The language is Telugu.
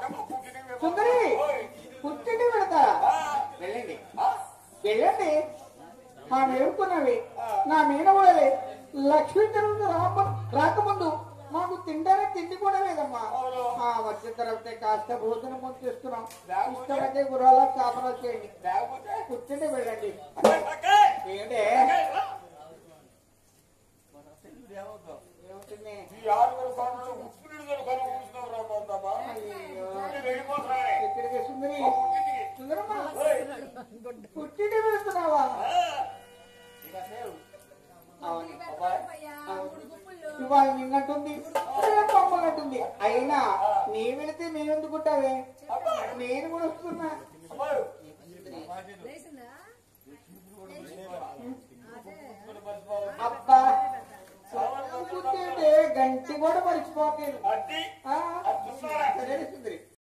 అక్కమ్మ పుట్టిన సుందరి ఓయ్. పుట్టింటి పెడతారా వెళ్ళండి వెళ్ళండి మా మేలుకున్నవి నా మీనవుడలే లక్ష్మీ తిరుమల రామ రాకముందు మాకు తినడానికి తిండి కూడా లేదమ్మా అవును. ఆ వచ్చిన తర్వాత కాస్త భోజనం ముంచేస్తున్నాం ఇష్టమైతే గుర్రాల కాపరా చేయండి లేకపోతే పుట్టింటి వెళ్ళండి అక్కే, ఏంటే అక్కే, రా. ఏమవుతుంది ఈ ఆరుగురు పనులు ఉప్పు నీళ్ళు కలు కూర్చున్నావు రా బాబా అయ్యో. వెళ్ళిపోతున్నాయి ఎక్కడికి సుందరి పుట్టింటికి. సుందరమ్మా ఓయ్. పుట్టింటి వెళ్తున్నావా ఆ. ఇక సేవ్. అవును మూడు గుప్పుల్లో ఇవాళ నిన్నట్టుంది రేపు అమ్మనట్టుంది అయినా నీ వెళితే మేమెందుకుంటావే నేను కూడా వస్తున్నా అమ్మాయి. లేచిందా అబ్బా కూర్చుంటే గంటి కూడా మర్చిపోలేదు అట్టి ఆ, అది చూస్తారా సరే సుందరి